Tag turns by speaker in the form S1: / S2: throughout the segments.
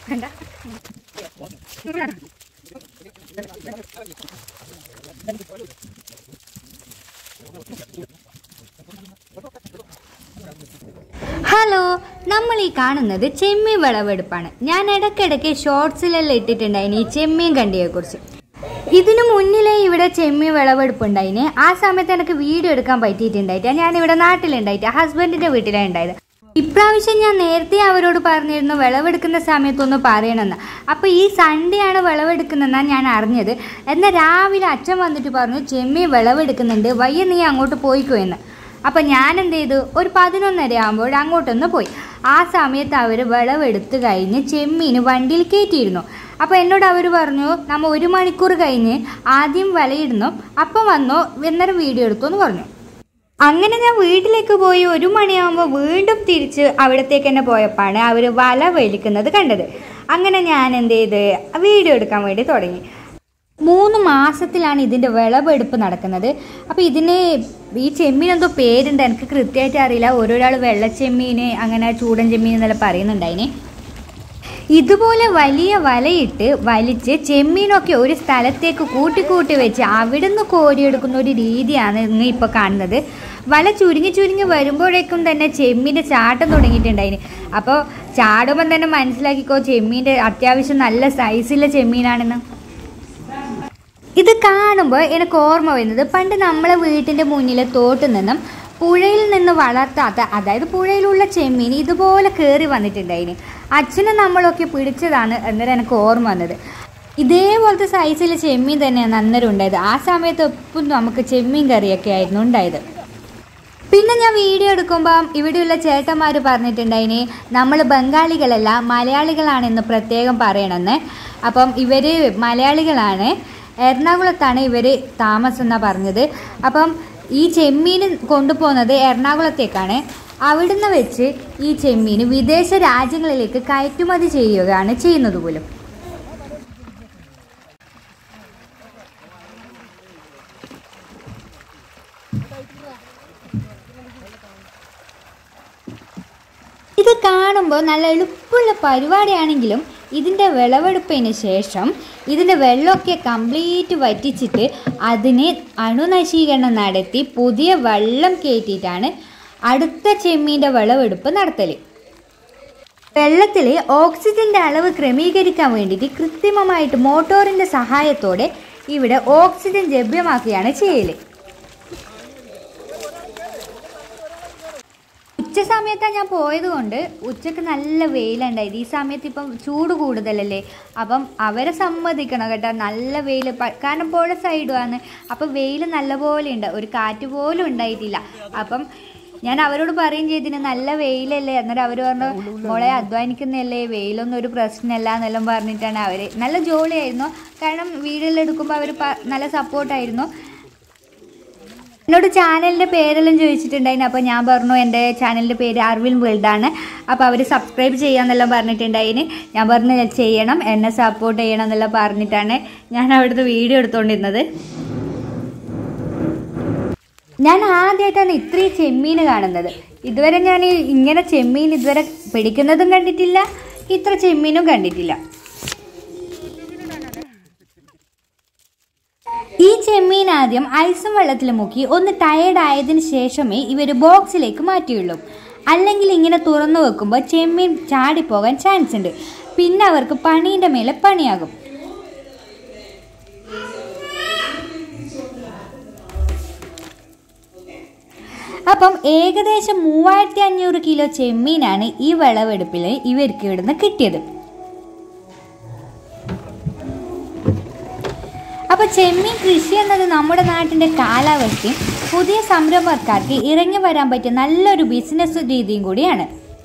S1: hello നമ്മൾ ഈ കാണുന്നത് ചെമ്മീൻ വിളവെടുപ്പാണ് ഞാൻ ഇടയ്ക്കിടയ്ക്ക് ഷോർട്സിലെല്ലാം ഇട്ടിട്ടുണ്ടായിന് ഈ ചെമ്മീൻ കണ്ടിയെക്കുറിച്ച് ഇതിനു മുന്നിലേ ഇവിടെ ചെമ്മീൻ വിളവെടുപ്പുണ്ടായിന് ആ സമയത്ത് എനിക്ക് വീഡിയോ എടുക്കാൻ പറ്റിയിട്ടുണ്ടായിട്ട് ഞാൻ ഇവിടെ നാട്ടിലുണ്ടായിട്ട് ഹസ്ബൻഡിന്റെ വീട്ടിലാണ് ഉണ്ടായത് ഇപ്രാവശ്യം ഞാൻ നേരത്തെ അവരോട് പറഞ്ഞിരുന്നു വിളവെടുക്കുന്ന സമയത്തൊന്ന് പറയണമെന്ന് അപ്പോൾ ഈ സൺഡേ ആണ് വിളവെടുക്കുന്നതെന്നാണ് ഞാൻ അറിഞ്ഞത് എന്നാൽ രാവിലെ അച്ഛൻ വന്നിട്ട് പറഞ്ഞു ചെമ്മീൻ വിളവെടുക്കുന്നുണ്ട് വയ്യ നീ അങ്ങോട്ട് പോയിക്കോ എന്ന് അപ്പം ഞാൻ എന്ത് ചെയ്തു ഒരു പതിനൊന്നര ആകുമ്പോൾ അങ്ങോട്ടൊന്ന് പോയി ആ സമയത്ത് അവർ വിളവെടുത്ത് കഴിഞ്ഞ് ചെമ്മീന് വണ്ടിയിൽ കയറ്റിയിരുന്നു അപ്പോൾ എന്നോട് അവർ പറഞ്ഞു നമ്മൾ ഒരു മണിക്കൂർ കഴിഞ്ഞ് ആദ്യം വലയിടുന്നു അപ്പം വന്നോ എന്നേരം വീഡിയോ എടുത്തു എന്ന് പറഞ്ഞു അങ്ങനെ ഞാൻ വീട്ടിലേക്ക് പോയി ഒരു മണിയാകുമ്പോൾ വീണ്ടും തിരിച്ച് അവിടത്തേക്ക് തന്നെ പോയപ്പോഴാണ് അവർ വല വലിക്കുന്നത് കണ്ടത് അങ്ങനെ ഞാൻ എന്ത് ചെയ്ത് വീഡിയോ എടുക്കാൻ വേണ്ടി തുടങ്ങി മൂന്ന് മാസത്തിലാണ് ഇതിൻ്റെ വിളവെടുപ്പ് നടക്കുന്നത് അപ്പോൾ ഇതിന് ഈ ചെമ്മീൻ എന്തോ പേരുണ്ട് എനിക്ക് കൃത്യമായിട്ട് അറിയില്ല ഓരോരാൾ വെള്ളച്ചെമ്മീൻ അങ്ങനെ ചൂടൻ ചെമ്മീൻ എന്നെല്ലാം പറയുന്നുണ്ടായിന് ഇതുപോലെ വലിയ വലയിട്ട് വലിച്ച് ചെമ്മീനൊക്കെ ഒരു സ്ഥലത്തേക്ക് കൂട്ടി കൂട്ടി വെച്ച് അവിടുന്ന് കോരിയെടുക്കുന്ന ഒരു രീതിയാണ് ഇന്ന് ഇപ്പോൾ കാണുന്നത് വല ചുരുങ്ങി ചുരുങ്ങി വരുമ്പോഴേക്കും തന്നെ ചെമ്മീൻ്റെ ചാട്ടം തുടങ്ങിയിട്ടുണ്ടായിന് അപ്പോൾ ചാടുമ്പം തന്നെ മനസ്സിലാക്കിക്കോ ചെമ്മീൻ്റെ അത്യാവശ്യം നല്ല സൈസുള്ള ചെമ്മീനാണെന്ന് ഇത് കാണുമ്പോൾ എനിക്ക് ഓർമ്മ വരുന്നത് പണ്ട് നമ്മളെ വീട്ടിൻ്റെ മുന്നിലെ തോട്ടിൽ നിന്നും പുഴയിൽ നിന്ന് വളർത്താത്ത അതായത് പുഴയിലുള്ള ചെമ്മീൻ ഇതുപോലെ കയറി വന്നിട്ടുണ്ടായിന് അച്ഛനും നമ്മളൊക്കെ പിടിച്ചതാണ് എന്നൊരു എനിക്ക് ഓർമ്മ വന്നത് ഇതേപോലത്തെ സൈസിലെ ചെമ്മീൻ തന്നെയാണ് അന്നേരം ഉണ്ടായത് ആ സമയത്ത് എപ്പം നമുക്ക് ചെമ്മീൻ കറിയൊക്കെ ആയിരുന്നു ഉണ്ടായത് പിന്നെ ഞാൻ വീഡിയോ എടുക്കുമ്പം ഇവിടെയുള്ള ചേട്ടന്മാർ പറഞ്ഞിട്ടുണ്ടായിന് നമ്മൾ ബംഗാളികളല്ല മലയാളികളാണെന്ന് പ്രത്യേകം പറയണമെന്ന് അപ്പം ഇവർ മലയാളികളാണ് എറണാകുളത്താണ് ഇവർ താമസം എന്നാണ് പറഞ്ഞത് അപ്പം ഈ ചെമ്മീൻ കൊണ്ടുപോകുന്നത് എറണാകുളത്തേക്കാണ് അവിടുന്ന് വെച്ച് ഈ ചെമ്മീൻ വിദേശ രാജ്യങ്ങളിലേക്ക് കയറ്റുമതി ചെയ്യുകയാണ് ചെയ്യുന്നത് പോലും ഇത് കാണുമ്പോൾ നല്ല എളുപ്പമുള്ള പരിപാടിയാണെങ്കിലും ഇതിൻ്റെ വിളവെടുപ്പിന് ശേഷം ഇതിൻ്റെ വെള്ളമൊക്കെ കംപ്ലീറ്റ് വറ്റിച്ചിട്ട് അതിന് അണുനശീകരണം നടത്തി പുതിയ വെള്ളം കയറ്റിയിട്ടാണ് അടുത്ത ചെമ്മീൻ്റെ വിളവെടുപ്പ് നടത്തൽ വെള്ളത്തിൽ ഓക്സിജൻ്റെ അളവ് ക്രമീകരിക്കാൻ വേണ്ടിയിട്ട് കൃത്രിമമായിട്ട് മോട്ടോറിൻ്റെ സഹായത്തോടെ ഇവിടെ ഓക്സിജൻ ലഭ്യമാക്കുകയാണ് ചെയ്യൽ ഉച്ച സമയത്താണ് ഞാൻ പോയത് കൊണ്ട് ഉച്ചക്ക് നല്ല വെയിലുണ്ടായത് ഈ സമയത്ത് ഇപ്പം ചൂട് കൂടുതലല്ലേ അപ്പം അവരെ സമ്മതിക്കണം കേട്ടോ നല്ല വെയിൽ കാരണം പുഴ സൈഡുമാണ് അപ്പം വെയിൽ നല്ലപോലെ ഉണ്ട് ഒരു കാറ്റ് പോലും ഉണ്ടായിട്ടില്ല അപ്പം ഞാൻ അവരോട് പറയും ചെയ്തിന് നല്ല വെയിലല്ലേ അന്നേരം അവർ പറഞ്ഞു മോളെ അധ്വാനിക്കുന്നതല്ലേ വെയിലൊന്നും ഒരു പ്രശ്നമല്ല എന്നെല്ലാം പറഞ്ഞിട്ടാണ് അവർ നല്ല ജോളിയായിരുന്നു കാരണം വീഡിയോയിലെടുക്കുമ്പോൾ അവർ നല്ല സപ്പോർട്ടായിരുന്നു എന്നോട് ചാനലിൻ്റെ പേരെല്ലാം ചോദിച്ചിട്ടുണ്ടായിരുന്നു അപ്പോൾ ഞാൻ പറഞ്ഞു എൻ്റെ ചാനലിൻ്റെ പേര് അർവിൻ വേൾഡാണ് അപ്പോൾ അവർ സബ്സ്ക്രൈബ് ചെയ്യാമെന്നെല്ലാം പറഞ്ഞിട്ടുണ്ടായിന് ഞാൻ പറഞ്ഞു ചെയ്യണം എന്നെ സപ്പോർട്ട് ചെയ്യണം എന്നെല്ലാം പറഞ്ഞിട്ടാണ് ഞാൻ അവിടുത്തെ വീഡിയോ എടുത്തുകൊണ്ടിരുന്നത് ഞാൻ ആദ്യമായിട്ടാണ് ഇത്രയും ചെമ്മീൻ കാണുന്നത് ഇതുവരെ ഞാൻ ഇങ്ങനെ ചെമ്മീൻ ഇതുവരെ പിടിക്കുന്നതും കണ്ടിട്ടില്ല ഇത്ര ചെമ്മീനും കണ്ടിട്ടില്ല ഈ ചെമ്മീൻ ആദ്യം ഐസും വെള്ളത്തിൽ മുക്കി ഒന്ന് ടയേർഡ് ആയതിനു ശേഷമേ ഇവർ ബോക്സിലേക്ക് മാറ്റിയുള്ളൂ അല്ലെങ്കിൽ ഇങ്ങനെ തുറന്നു വെക്കുമ്പോൾ ചെമ്മീൻ ചാടിപ്പോകാൻ ചാൻസ് ഉണ്ട് പിന്നെ അവർക്ക് പണീൻ്റെ മേലെ പണിയാകും അപ്പം ഏകദേശം മൂവായിരത്തി അഞ്ഞൂറ് കിലോ ചെമ്മീനാണ് ഈ വിളവെടുപ്പിൽ ഇവർക്ക് ഇവിടുന്ന് കിട്ടിയത് അപ്പോൾ ചെമ്മീൻ കൃഷി എന്നത് നമ്മുടെ നാട്ടിൻ്റെ കാലാവസ്ഥയും പുതിയ സംരംഭക്കാർക്ക് ഇറങ്ങി വരാൻ പറ്റിയ നല്ലൊരു ബിസിനസ് രീതിയും കൂടിയാണ്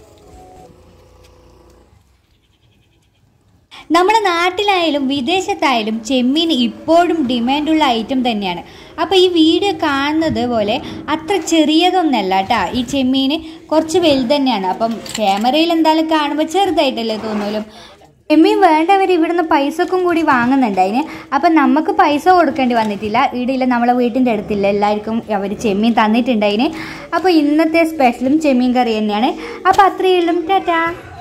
S1: നമ്മുടെ നാട്ടിലായാലും വിദേശത്തായാലും ചെമ്മീൻ ഇപ്പോഴും ഡിമാൻഡുള്ള ഐറ്റം തന്നെയാണ് അപ്പോൾ ഈ വീഡിയോ കാണുന്നത് പോലെ അത്ര ചെറിയതൊന്നല്ല കേട്ടോ ഈ ചെമ്മീൻ കുറച്ച് വലുത് തന്നെയാണ് അപ്പം ക്യാമറയിൽ എന്തായാലും കാണുമ്പോൾ ചെറുതായിട്ടല്ലേ തോന്നൂലും ചെമ്മീൻ വേണ്ടവർ ഇവിടുന്ന് പൈസക്കും കൂടി വാങ്ങുന്നുണ്ട് അതിന് അപ്പം നമുക്ക് പൈസ കൊടുക്കേണ്ടി വന്നിട്ടില്ല ഇടയില്ല നമ്മളെ വീട്ടിൻ്റെ അടുത്തില്ല എല്ലാവർക്കും അവർ ചെമ്മീൻ തന്നിട്ടുണ്ട് അതിന് അപ്പോൾ ഇന്നത്തെ സ്പെഷ്യലും ചെമ്മീൻ കറി തന്നെയാണ് അപ്പോൾ അത്രയേ ഉള്ളൂ ടാറ്റാ